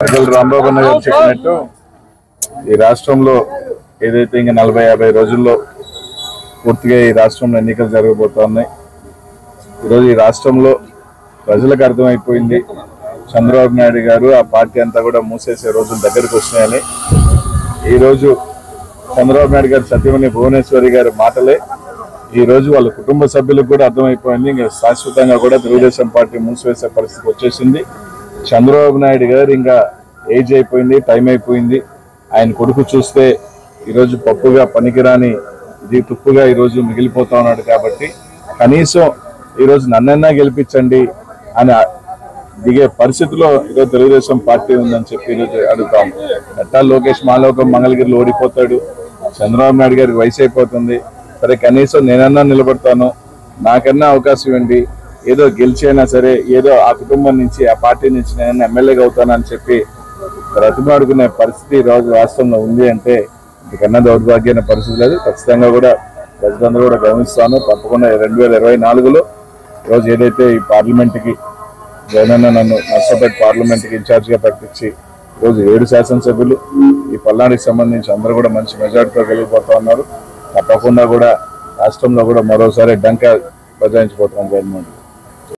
ప్రజలు రాంబాబు అన్న గారు చెప్పినట్టు ఈ రాష్ట్రంలో ఏదైతే ఇంకా నలభై యాభై రోజుల్లో పూర్తిగా ఈ రాష్ట్రంలో ఎన్నికలు జరగబోతున్నాయి ఈరోజు ఈ రాష్ట్రంలో ప్రజలకు అర్థమైపోయింది చంద్రబాబు నాయుడు గారు ఆ పార్టీ అంతా కూడా మూసేసే రోజులు దగ్గరకు వచ్చినాయని ఈరోజు చంద్రబాబు నాయుడు గారు సత్యమణి భువనేశ్వరి గారి మాటలే ఈ రోజు వాళ్ళ కుటుంబ సభ్యులకు కూడా అర్థమైపోయింది ఇంకా శాశ్వతంగా కూడా తెలుగుదేశం పార్టీ మూసివేసే పరిస్థితి వచ్చేసింది చంద్రబాబు నాయుడు గారు ఇంకా ఏజ్ అయిపోయింది టైం అయిపోయింది ఆయన కొడుకు చూస్తే ఈరోజు పప్పుగా పనికిరాని ఇది తుప్పుగా ఈరోజు మిగిలిపోతా ఉన్నాడు కాబట్టి కనీసం ఈరోజు నన్నన్నా గెలిపించండి అని దిగే పరిస్థితిలో ఈరోజు తెలుగుదేశం పార్టీ ఉందని చెప్పి ఈరోజు అడుగుతాం ఎట్టా లోకేష్ మాలోకం మంగళగిరిలో ఓడిపోతాడు చంద్రబాబు నాయుడు గారికి వయసు అయిపోతుంది సరే కనీసం నేనన్నా నిలబడతాను నాకన్నా అవకాశం ఇవ్వండి ఏదో గెలిచైనా సరే ఏదో ఆ కుటుంబం నుంచి ఆ పార్టీ నుంచి నేను ఎమ్మెల్యేగా అవుతానని చెప్పి బ్రతిమాడుకునే పరిస్థితి ఈ రోజు రాష్ట్రంలో ఉంది అంటే ఇంతకన్నా దౌర్భాగ్యమైన పరిస్థితి లేదు ఖచ్చితంగా కూడా ప్రజలందరూ కూడా గమనిస్తాను తప్పకుండా రెండు వేల ఇరవై నాలుగులో ఈరోజు ఏదైతే ఈ పార్లమెంట్కి జగనన్న నన్ను నర్సపేట పార్లమెంట్కి ఇన్ఛార్జిగా ప్రకటించి ఈరోజు ఏడు శాసనసభ్యులు ఈ పల్నాడుకి సంబంధించి అందరూ కూడా మంచి మెజార్టీతో గెలిగిపోతా ఉన్నారు తప్పకుండా కూడా రాష్ట్రంలో కూడా మరోసారి డంకా బజాయించిపోతున్నాం గవర్నమెంట్